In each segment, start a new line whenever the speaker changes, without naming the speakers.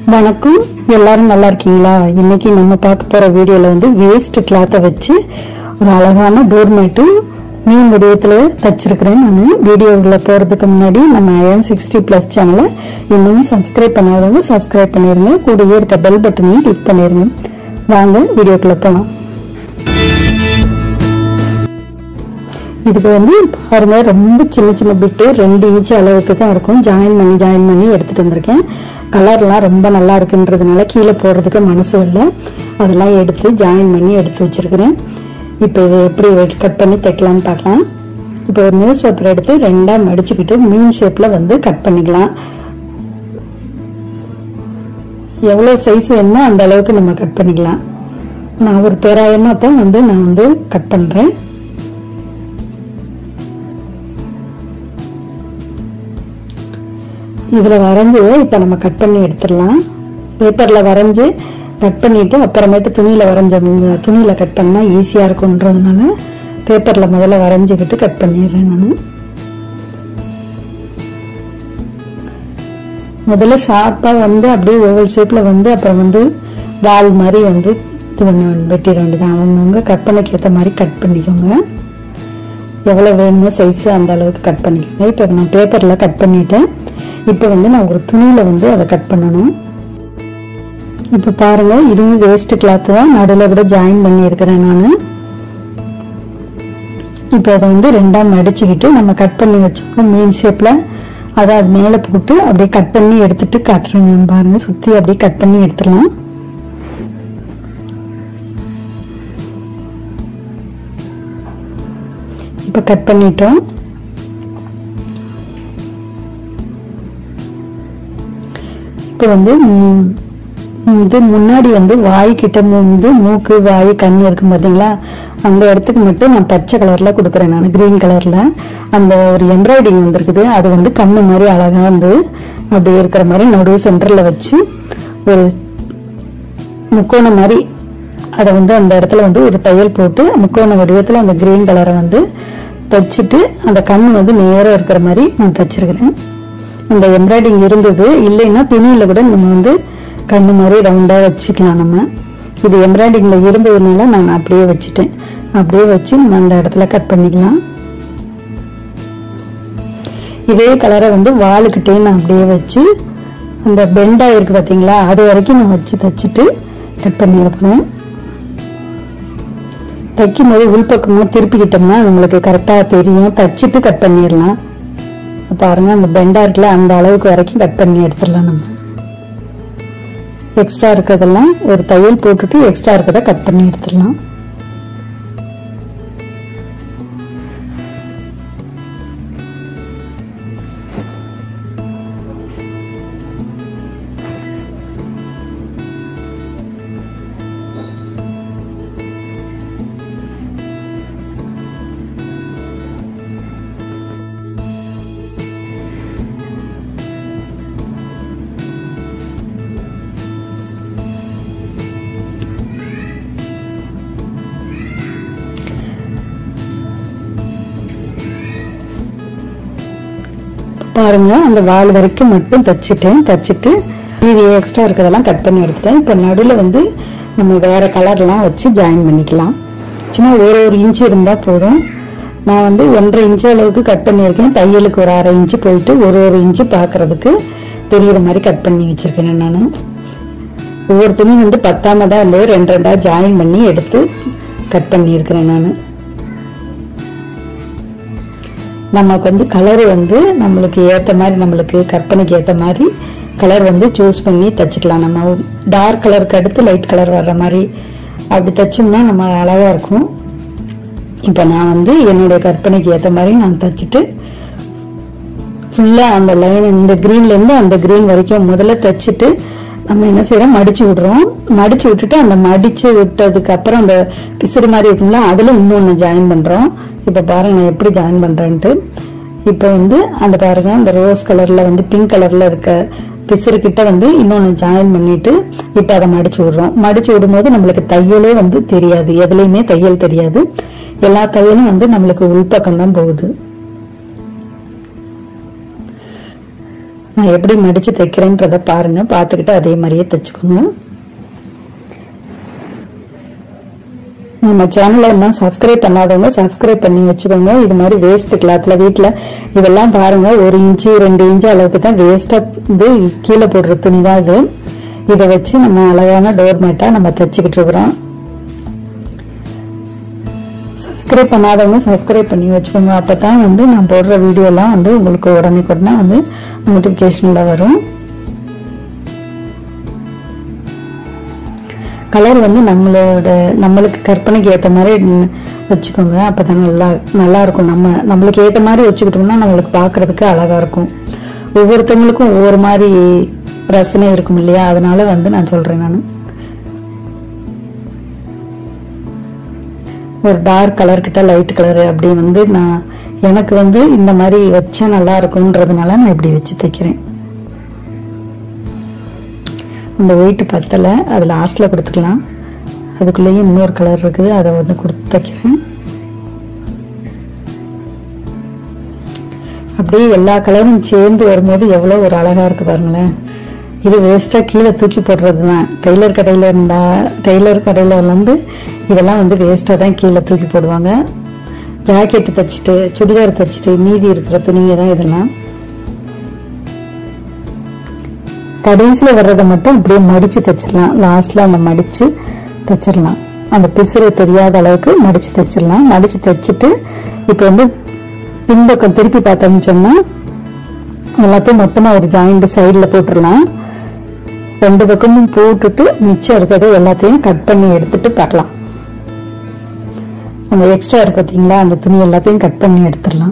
வணக்கம் எல்லாரும் நல்லா இருக்கீங்களா இன்னைக்கு நம்ம பார்க்க போற வீடியோல வந்து வேஸ்ட் கிளாத்தை வச்சு ஒரு அழகான டோர்மேட்டு மீன் வடிவத்தில் தச்சிருக்கிறேன் நான் வீடியோவில் போகிறதுக்கு முன்னாடி நம்ம ஐஎம் சிக்ஸ்டி ப்ளஸ் சேனலை இன்னும் சப்ஸ்கிரைப் பண்ணாதவங்க சப்ஸ்கிரைப் பண்ணிடுங்க கூடயே இருக்க பெல் பட்டனையும் கிளிக் பண்ணிடுங்க வாங்க வீடியோக்குள்ளே போகலாம் இதுக்கு வந்து பாருங்க ரொம்ப சின்ன சின்ன பிட்டு ரெண்டு இன்ச் அளவுக்கு தான் இருக்கும் ஜாயின் பண்ணி ஜாயின் பண்ணி எடுத்துட்டு வந்திருக்கேன் கலர்லாம் ரொம்ப நல்லா இருக்குன்றதுனால கீழே போடுறதுக்கு மனசு இல்லை அதெல்லாம் எடுத்து ஜாயின் பண்ணி எடுத்து வச்சிருக்கிறேன் இப்போ இதை எப்படி கட் பண்ணி தைக்கலாம்னு பார்க்கலாம் இப்போ ஒரு நியூஸ் பேப்பர் எடுத்து ரெண்டாக மடிச்சுக்கிட்டு மீன் ஷேப்பில் வந்து கட் பண்ணிக்கலாம் எவ்வளோ சைஸ் வேணுமோ அந்த அளவுக்கு நம்ம கட் பண்ணிக்கலாம் நான் ஒரு தோராயமாக தான் வந்து நான் வந்து கட் பண்ணுறேன் இதில் வரைஞ்சி இப்போ நம்ம கட் பண்ணி எடுத்துடலாம் பேப்பரில் வரைஞ்சி கட் பண்ணிவிட்டு அப்புறமேட்டு துணியில் வரைஞ்ச துணியில் கட் பண்ணால் ஈஸியாக இருக்குன்றதுனால பேப்பரில் முதல்ல வரைஞ்சிக்கிட்டு கட் பண்ணிடுறேன் நான் முதல்ல ஷார்ப்பாக வந்து அப்படியே ஓவல் ஷேப்பில் வந்து அப்புறம் வந்து வால் மாதிரி வந்து இது பண்ண வெட்டிட வேண்டியதான் அவங்கவுங்க கற்பனைக்கு ஏற்ற மாதிரி கட் பண்ணிக்கோங்க எவ்வளோ வேணுமோ சைஸு அந்த அளவுக்கு கட் பண்ணிக்கோங்க இப்போ நான் பேப்பரில் கட் பண்ணிட்டேன் இப்போ வந்து நான் ஒரு துணியில் வந்து அதை கட் பண்ணணும் இப்போ பாருங்கள் இதுவும் வேஸ்ட் கிளாத்து தான் நடுவில் கூட ஜாயின் பண்ணியிருக்கிறேன் நான் இப்போ அதை வந்து ரெண்டாக மடிச்சுக்கிட்டு நம்ம கட் பண்ணி வச்சுக்கோம் மீன் ஷேப்பில் அதை அது மேலே போட்டு அப்படியே கட் பண்ணி எடுத்துட்டு காட்டுறேன் பாருங்கள் சுற்றி அப்படியே கட் பண்ணி எடுத்துடலாம் இப்போ கட் பண்ணிட்டோம் இப்போ வந்து ம், இது முன்னாடி வந்து வாய் கிட்ட வந்து மூக்கு வாய் கண் இருக்கும் பார்த்தீங்களா அந்த இடத்துக்கு மட்டும் நான் பச்சை கலர்ல கொடுக்குறேன் நான் கிரீன் கலர்ல அந்த ஒரு எம்ப்ராய்டிங் வந்திருக்குது அது வந்து கண்ணு மாதிரி அழகா வந்து அப்படியே இருக்கிற மாதிரி நடு சென்டர்ல வச்சு ஒரு முக்கோணம் மாதிரி அதை வந்து அந்த இடத்துல வந்து ஒரு தையல் போட்டு முக்கோண வடிவத்தில் அந்த கிரீன் கலரை வந்து தைச்சிட்டு அந்த கண் வந்து நேராக இருக்கிற மாதிரி நான் தைச்சிருக்கிறேன் அந்த எம்ப்ராய்டிங் இருந்தது இல்லைன்னா துணியில் கூட நம்ம வந்து கண்ணு மாதிரி ரவுண்டாக வச்சுக்கலாம் நம்ம இது எம்ப்ராய்டிங்கில் இருந்ததுனால நான் அப்படியே வச்சுட்டேன் அப்படியே வச்சு நம்ம அந்த இடத்துல கட் பண்ணிக்கலாம் இதே கலரை வந்து வாளுக்கிட்டே நான் அப்படியே வச்சு அந்த பெண்டாக இருக்கு பார்த்தீங்களா அது வரைக்கும் நான் வச்சு தைச்சிட்டு கட் பண்ணியிருப்பேன் தைக்கும் போது உள்பக்கமாக திருப்பிக்கிட்டோம்னா நம்மளுக்கு கரெக்டாக தெரியும் தைச்சிட்டு கட் பண்ணிடலாம் பாருங்க அந்த பெண்டா இருக்குல்ல அந்த அளவுக்கு வரைக்கும் கட் பண்ணி எடுத்துடலாம் நம்ம எக்ஸ்ட்ரா இருக்கிறதெல்லாம் ஒரு தையல் போட்டுட்டு எக்ஸ்ட்ரா இருக்கிறத கட் பண்ணி எடுத்துடலாம் பாருங்க அந்த வால் வரைக்கும் மட்டும் தச்சுட்டேன் தச்சுட்டு மீதி எக்ஸ்ட்ரா இருக்கிறதெல்லாம் கட் பண்ணி எடுத்துட்டேன் இப்போ நடுவில் வந்து நம்ம வேற கலர்லாம் வச்சு ஜாயின் பண்ணிக்கலாம் சும்மா ஒரு ஒரு இன்ச்சு இருந்தால் போதும் நான் வந்து ஒன்றரை இன்ச்சு அளவுக்கு கட் பண்ணியிருக்கேன் தையலுக்கு ஒரு அரை இன்ச்சு போயிட்டு ஒரு ஒரு இன்ச்சு பார்க்கறதுக்கு தெரிகிற மாதிரி கட் பண்ணி வச்சிருக்கேன் நான் ஒவ்வொரு துணி வந்து பத்தாம தான் இருந்தது ரெண்டு ரெண்டா ஜாயின் பண்ணி எடுத்து கட் பண்ணியிருக்கிறேன் நான் நமக்கு வந்து கலர் வந்து நம்மளுக்கு ஏற்ற மாதிரி நம்மளுக்கு கற்பனைக்கு ஏற்ற மாதிரி கலர் வந்து சூஸ் பண்ணி தச்சுக்கலாம் நம்ம டார்க் கலருக்கு அடுத்து லைட் கலர் வர்ற மாதிரி அப்படி தைச்சோம்னா நம்ம அழகாக இருக்கும் இப்போ நான் வந்து என்னுடைய கற்பனைக்கு ஏற்ற மாதிரி நான் தச்சுட்டு ஃபுல்லாக அந்த லைன் இந்த க்ரீன்லேருந்து அந்த க்ரீன் வரைக்கும் முதல்ல தைச்சிட்டு நம்ம என்ன செய்யறோம் மடிச்சு விடுறோம் மடிச்சு விட்டுட்டு அந்த மடிச்சு விட்டதுக்கு அப்புறம் அந்த பிசுறு மாதிரி இருக்கும்ல அதுல இன்னொன்று ஜாயின் பண்றோம் இப்போ பாருங்க நான் எப்படி ஜாயின் பண்றேன்ட்டு இப்போ வந்து அந்த பாருங்க அந்த ரோஸ் கலர்ல வந்து பிங்க் கலர்ல இருக்க பிசுறு கிட்ட வந்து இன்னொன்று ஜாயின் பண்ணிட்டு இப்போ அதை மடிச்சு விடுறோம் மடிச்சு விடும்போது நம்மளுக்கு தையலே வந்து தெரியாது எதுலையுமே தையல் தெரியாது எல்லா தையலும் வந்து நம்மளுக்கு உள்பக்கம் தான் போகுது நான் எப்படி மடித்து தைக்கிறேன்றதை பாருங்கள் பார்த்துக்கிட்டு அதே மாதிரியே தைச்சுக்கோங்க நம்ம சேனலை இன்னும் சப்ஸ்கிரைப் பண்ணாதவங்க சப்ஸ்கிரைப் பண்ணி வச்சுக்கோங்க இது மாதிரி வேஸ்ட் கிளாத்தில் வீட்டில் இதெல்லாம் பாருங்க ஒரு இன்ச்சு ரெண்டு இன்ச்சு அளவுக்கு தான் வேஸ்ட்டாக இது கீழே போடுற துணி தான் இது இதை வச்சு நம்ம அழகான டோர் மேட்டாக நம்ம தைச்சிக்கிட்டு இருக்கிறோம் சப்ஸ்கிரைப் பண்ணாதவங்க சப்ஸ்கிரைப் பண்ணி வச்சுக்கோங்க அப்போ தான் வந்து நான் போடுற வீடியோலாம் வந்து உங்களுக்கு உடனே உடனே வந்து நோட்டிஃபிகேஷனில் வரும் கலர் வந்து நம்மளோட நம்மளுக்கு கற்பனைக்கு ஏற்ற மாதிரி ந- வச்சுக்கோங்க அப்போ தான் நல்லா நல்லா இருக்கும் நம்ம நம்மளுக்கு ஏற்ற மாதிரி வச்சுக்கிட்டோம்னா நம்மளுக்கு பார்க்கறதுக்கு அழகாக இருக்கும் ஒவ்வொருத்தவங்களுக்கும் ஒவ்வொரு மாதிரி ரசனை இருக்கும் இல்லையா அதனால வந்து நான் சொல்கிறேன் நான் ஒரு டார்க் கலர் கிட்ட லைட் கலர் அப்படி வந்து நான் எனக்கு வந்து இந்த மாதிரி வச்சா நல்லா இருக்கும்ன்றதுனால நான் இப்படி வச்சு தைக்கிறேன் இந்த ஒயிட் பத்தலை அது லாஸ்ட்டில் கொடுத்துக்கலாம் அதுக்குள்ளேயும் இன்னொரு கலர் இருக்குது அதை வந்து கொடுத்து தைக்கிறேன் அப்படியே எல்லா கலரும் சேர்ந்து வரும்போது எவ்வளோ ஒரு அழகாக இருக்குது பாருங்களேன் இது வேஸ்ட்டாக கீழே தூக்கி போடுறது தான் டெய்லர் கடையில் இருந்தால் டெய்லர் கடையில் வந்து இதெல்லாம் வந்து வேஸ்ட்டாக தான் கீழே தூக்கி போடுவாங்க ஜாக்கெட்டு தைச்சிட்டு சுடிதார் தைச்சிட்டு மீதி இருக்கிற துணிங்க தான் இதெல்லாம் கடைசியில் வர்றதை மட்டும் அப்படியே மடித்து தைச்சிடலாம் லாஸ்ட்டில் அந்த மடித்து தைச்சிடலாம் அந்த பிசுறு தெரியாத அளவுக்கு மடித்து தைச்சிடலாம் மடித்து தைச்சிட்டு இப்போ வந்து பின்பக்கம் திருப்பி பார்த்தோம்னு சொன்னால் எல்லாத்தையும் மொத்தமாக ஒரு ஜாயிண்ட் சைடில் போட்டுடலாம் ரெண்டு பக்கமும் போட்டுட்டு மிச்சம் இருக்கிறத எல்லாத்தையும் கட் பண்ணி எடுத்துட்டு பார்க்கலாம் அந்த எக்ஸ்ட்ரா இருக்கு பார்த்தீங்களா அந்த துணி எல்லாத்தையும் கட் பண்ணி எடுத்துடலாம்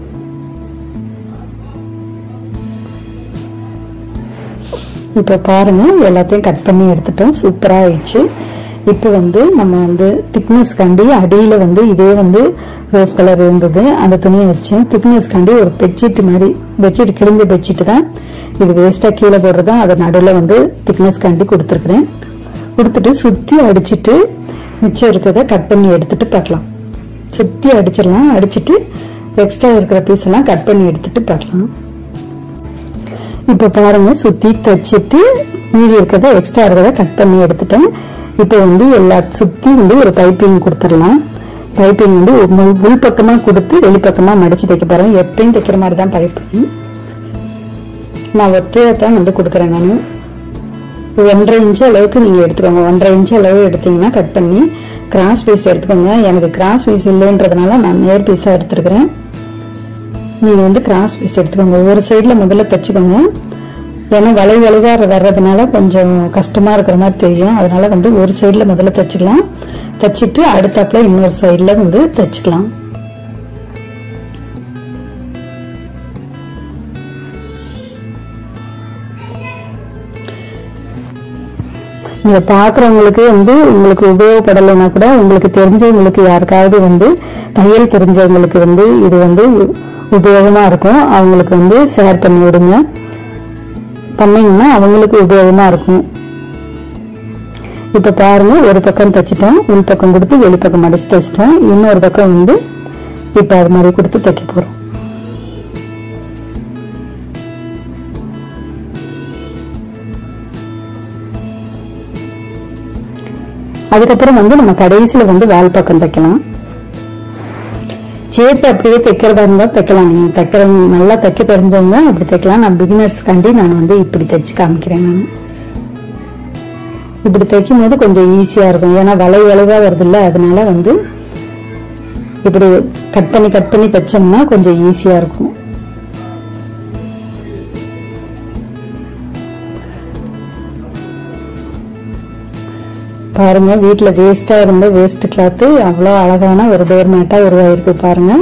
இப்போ பாருங்க எல்லாத்தையும் கட் பண்ணி எடுத்துட்டோம் சூப்பராக ஆயிடுச்சு இப்போ வந்து நம்ம வந்து திக்னஸ் காண்டி அடியில் வந்து இதே வந்து ரோஸ் கலர் இருந்தது அந்த துணியை வச்சேன் திக்னஸ் காண்டி ஒரு பெட்ஷீட் மாதிரி பெட்ஷீட் கிழிஞ்ச பெட்ஷீட் தான் இது வேஸ்ட்டாக கீழே போடுறது தான் அதை நடுவில் வந்து திக்னஸ் காண்டி கொடுத்துருக்குறேன் கொடுத்துட்டு சுற்றி அடிச்சிட்டு மிச்சம் இருக்கிறத கட் பண்ணி எடுத்துட்டு பார்க்கலாம் சுற்றி அடிச்சிடலாம் அடிச்சிட்டு எக்ஸ்ட்ரா இருக்கிற பீஸ் எல்லாம் கட் பண்ணி எடுத்துட்டு பார்க்கலாம் இப்போ பாருங்க சுத்தி தச்சிட்டு மீதி இருக்கிறத எக்ஸ்ட்ரா இருக்கிறத கட் பண்ணி எடுத்துட்டேன் இப்போ வந்து எல்லா சுத்தி வந்து ஒரு பைப்பிங் கொடுத்துடலாம் பைப்பிங் வந்து உள்- உள்பக்கமா கொடுத்து வெளிப்பக்கமா மடிச்சு தைக்க போறேன் எப்பயும் தைக்கிற மாதிரி தான் பைப்பிங் நான் ஒத்தையை தான் வந்து கொடுக்குறேன் நான் ஒன்றரை இன்ச்சு அளவுக்கு நீங்கள் எடுத்துக்கோங்க ஒன்றரை இன்ச்சு அளவு எடுத்தீங்கன்னா கட் பண்ணி கிராஸ் பீஸ் எடுத்துக்கோங்க எனக்கு கிராஸ் பீஸ் இல்லைன்றதுனால நான் நேர் பீஸாக எடுத்துருக்கிறேன் நீங்கள் வந்து கிராஸ் பீஸ் எடுத்துக்கோங்க ஒரு சைடில் முதல்ல தைச்சுக்கோங்க ஏன்னா வளை வளைவாக வர்றதுனால கொஞ்சம் கஷ்டமாக இருக்கிற மாதிரி தெரியும் அதனால வந்து ஒரு சைடில் முதல்ல தைச்சிக்கலாம் தைச்சிட்டு அடுத்தாப்புல இன்னொரு சைடில் வந்து தைச்சிக்கலாம் இதை பார்க்குறவங்களுக்கு வந்து உங்களுக்கு உபயோகப்படலைன்னா கூட உங்களுக்கு தெரிஞ்சவங்களுக்கு யாருக்காவது வந்து தையல் தெரிஞ்சவங்களுக்கு வந்து இது வந்து உ- உபயோகமா இருக்கும் அவங்களுக்கு வந்து ஷேர் பண்ணி விடுங்க பண்ணீங்கன்னா அவங்களுக்கு உபயோகமா இருக்கும் இப்போ பாருங்க ஒரு பக்கம் தைச்சிட்டோம் உள் பக்கம் கொடுத்து வெளிப்பக்கம் அடிச்சு தைச்சிட்டோம் இன்னொரு பக்கம் வந்து இப்போ அது மாதிரி கொடுத்து தைக்க போறோம் அதுக்கப்புறம் வந்து நம்ம கடைசியில் வந்து வால் பக்கம் தைக்கலாம் சேர்த்து அப்படியே தைக்கிறதா இருந்தால் தைக்கலாம் நீங்கள் தைக்கிற நல்லா தைக்க தெரிஞ்சவங்க அப்படி தைக்கலாம் நான் பிகினர்ஸ்க்காண்டி நான் வந்து இப்படி தைச்சு காமிக்கிறேன் நான் இப்படி தைக்கும் போது கொஞ்சம் ஈஸியாக இருக்கும் ஏன்னா வளை வளைவாக வருது இல்லை அதனால வந்து இப்படி கட் பண்ணி கட் பண்ணி தைச்சோம்னா கொஞ்சம் ஈஸியாக இருக்கும் பாருங்க வீட்டில் வேஸ்ட்டாக இருந்த வேஸ்ட் கிளாத்து அவ்வளோ அழகான ஒரு டோர் மேட்டாக உருவாயிருக்கு பாருங்க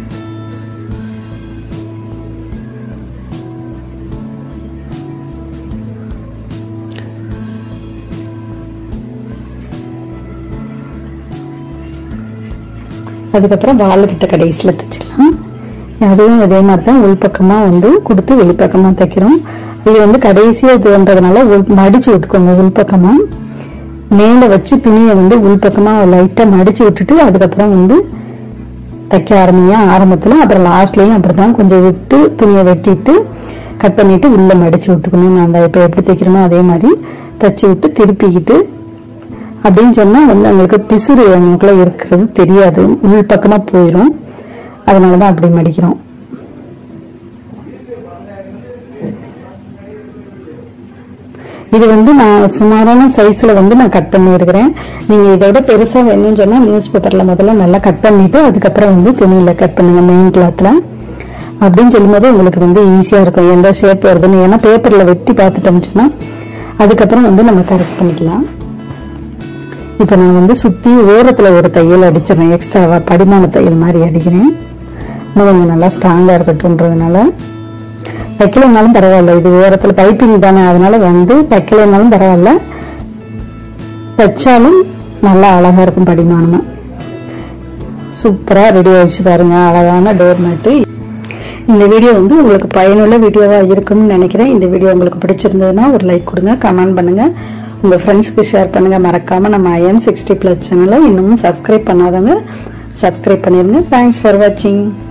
அதுக்கப்புறம் வால்கிட்ட கடைசியில் தைச்சிக்கலாம் அதுவும் இதே மாதிரி தான் உள்பக்கமாக வந்து கொடுத்து வெளிப்பக்கமாக தைக்கிறோம் இது வந்து கடைசியாக இதுன்றதுனால உள் மடிச்சு விட்டுக்கோங்க உள்பக்கமாக மேலே வச்சு துணியை வந்து உள்பக்கமாக லைட்டாக மடிச்சு விட்டுட்டு அதுக்கப்புறம் வந்து தைக்க ஆரம்பிங்க ஆரம்பத்தில் அப்புறம் லாஸ்ட்லேயும் அப்படி தான் கொஞ்சம் விட்டு துணியை வெட்டிட்டு கட் பண்ணிட்டு உள்ள மடிச்சு விட்டுக்கணும் நான் அந்த இப்போ எப்படி தைக்கிறேனோ அதே மாதிரி தச்சு விட்டு திருப்பிக்கிட்டு அப்படின்னு சொன்னா வந்து அவங்களுக்கு பிசுறு அவங்களுக்குள்ள இருக்கிறது தெரியாது உள் பக்கமா போயிடும் அதனால தான் அப்படி மடிக்கிறோம் இது வந்து நான் சுமாரான சைஸ்ல வந்து நான் கட் பண்ணியிருக்கிறேன் நீங்க இதை விட பெருசா வேணும்னு சொன்னா நியூஸ் பேப்பர்ல முதல்ல நல்லா கட் பண்ணிட்டு அதுக்கப்புறம் வந்து துணியில கட் பண்ணுங்க மெயின் கிளாத்ல அப்படின்னு சொல்லும்போது உங்களுக்கு வந்து ஈஸியா இருக்கும் எந்த ஷேப் வருதுன்னு ஏன்னா பேப்பர்ல வெட்டி பார்த்துட்டோம்னு சொன்னா அதுக்கப்புறம் வந்து நம்ம கரெக்ட் பண்ணிக்கலாம் இப்போ நான் வந்து சுற்றி ஓரத்தில் ஒரு தையல் அடிச்சிடறேன் எக்ஸ்ட்ராவா படிமான தையல் மாதிரி அடிக்கிறேன் இன்னும் கொஞ்சம் நல்லா ஸ்ட்ராங்காக இருக்கட்டும்ன்றதுனால தைக்கலைனாலும் பரவாயில்ல இது ஓரத்தில் பைப்பிங் தானே அதனால வந்து தைக்கலைனாலும் பரவாயில்ல தைச்சாலும் நல்லா அழகாக இருக்கும் படிமானமாக சூப்பராக ரெடி ஆயிடுச்சு பாருங்க அழகான டோர் மேட்டு இந்த வீடியோ வந்து உங்களுக்கு பயனுள்ள வீடியோவாக இருக்கும்னு நினைக்கிறேன் இந்த வீடியோ உங்களுக்கு பிடிச்சிருந்ததுன்னா ஒரு லைக் கொடுங்க கமெண்ட் பண்ணுங்க உங்க ஃப்ரெண்ட்ஸ்க்கு ஷேர் பண்ணுங்க மறக்காம நம்ம ஐஎன் சிக்ஸ்டி ப்ளஸ் சேனலை இன்னமும் சப்ஸ்கிரைப் பண்ணாதவங்க சப்ஸ்கிரைப் பண்ணிருங்க தேங்க்ஸ் ஃபார் வாட்சிங்